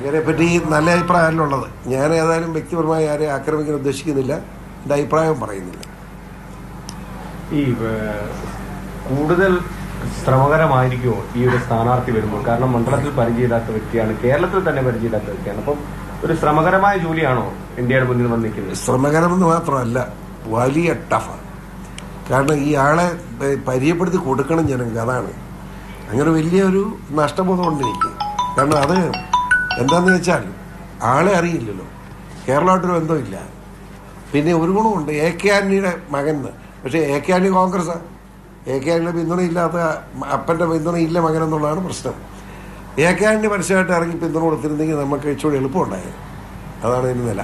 ഇതിനെ പറ്റി നല്ല അഭിപ്രായമല്ല ഉള്ളത് ഞാൻ ഏതായാലും വ്യക്തിപരമായി ആരെയും ആക്രമിക്കാൻ ഉദ്ദേശിക്കുന്നില്ല എൻ്റെ അഭിപ്രായം പറയുന്നില്ല ഈ ഏഹ്, കൂടുതൽ ശ്രമകരമായിരിക്കുമോ ഈ ഒരു സ്ഥാനാർത്ഥി വരുമ്പോൾ കാരണം മണ്ഡലത്തിൽ പരിചയമില്ലാത്ത വ്യക്തിയാണ് കേരളത്തിൽ തന്നെ പരിചയമില്ലാത്ത വ്യക്തിയാണ് അപ്പം ഒരു ശ്രമകരമായ ജോലിയാണോ ഇന്ത്യയുടെ മുന്നിൽ വന്ന് നിൽക്കുന്നത് ശ്രമകരമെന്ന് മാത്രമല്ല വലിയ ടഫാണ് കാരണം ഈ ആളെ പ- പരിചയപ്പെടുത്തി കൊടുക്കണം ജനങ്ങൾക്ക് അതാണ് അങ്ങനെ വലിയൊരു നഷ്ടബോധം ഉണ്ട് എനിക്ക് കാരണം അത് എന്താന്ന് വെച്ചാൽ ആളെ അറിയില്ലല്ലോ കേരളമായിട്ടൊരു ബന്ധമില്ല പിന്നെ ഒരു ഗുണമുണ്ട് എ കെ ആന്റണിയുടെ മകൻ പക്ഷേ എ കെ ആന്റണി കോൺഗ്രസ്സാണ് എ കെ ആന്റണിയുടെ പിന്തുണയില്ലാത്ത അപ്പൻ്റെ പിന്തുണയില്ല മകൻ എന്നുള്ളതാണ് പ്രശ്നം എ കെ ആന്റണി പരസ്യമായിട്ട് ഇറങ്ങി പിന്തുണ കൊടുത്തിരുന്നെങ്കിൽ നമുക്ക് ഇച്ചിരി എളുപ്പമുണ്ടായത് അതാണ് ഇതിന് നില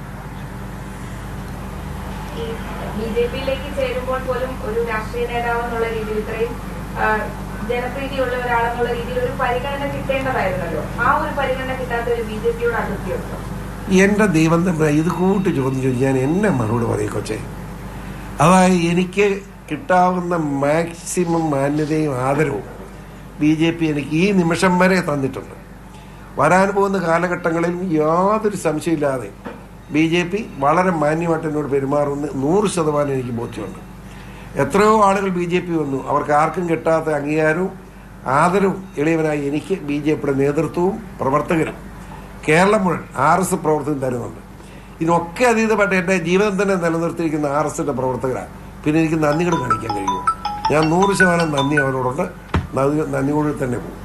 ഈ ബി ജെ പിയിലേക്ക് ചേരുമ്പോൾ പോലും ഒരു രാഷ്ട്രീയ നേതാവ് എന്നുള്ള രീതിയിൽ ഇത്രയും ആ, ജനപ്രീതിയുള്ള ഒരാളെന്നുള്ള രീതിയിൽ ഒരു പരിഗണന കിട്ടേണ്ടതായിരുന്നല്ലോ ആ ഒരു പരിഗണന കിട്ടാത്ത ഒരു ബി ജെ പിയോട് അതിർത്തിയുണ്ടോ എന്റെ ദൈവം തന്നെ ഇത് കൂട്ടി ചോദ്യം ചോദിച്ചാൽ എന്നെ മറുപടി പറയും കൊച്ചെ അതായത് എനിക്ക് കിട്ടാവുന്ന മാക്സിമം മാന്യതയും ആദരവും ബി ജെ പി എനിക്ക് ഈ നിമിഷം വരെ തന്നിട്ടുണ്ട് വരാൻ പോകുന്ന കാലഘട്ടങ്ങളിൽ യാതൊരു സംശയമില്ലാതെ ബി ജെ പി വളരെ മാന്യമായിട്ട് എന്നോട് പെരുമാറുന്ന നൂറ് ശതമാനം എനിക്ക് ബോധ്യമുണ്ട് എത്രയോ ആളുകൾ ബി ജെ പി വന്നു അവർക്ക് ആർക്കും കിട്ടാത്ത അംഗീകാരവും ആദരവും എളിയവനായി എനിക്ക് ബി ജെ പിയുടെ നേതൃത്വവും പ്രവർത്തകരും കേരളം മുഴുവൻ ആർ എസ് പ്രവർത്തനം തരുന്നുണ്ട് ഇതിനൊക്കെ അതീതമായിട്ട് എൻ്റെ ജീവിതം തന്നെ നിലനിർത്തിയിരിക്കുന്ന ആർ എസിന്റെ പ്രവർത്തകരാണ് പിന്നെ എനിക്ക് നന്ദികൾ കാണിക്കാൻ കഴിയുമോ ഞാൻ നൂറ് ശതമാനം നന്ദി അവരോടുണ്ട് നന്ദി നന്ദിയോട് തന്നെ പോകും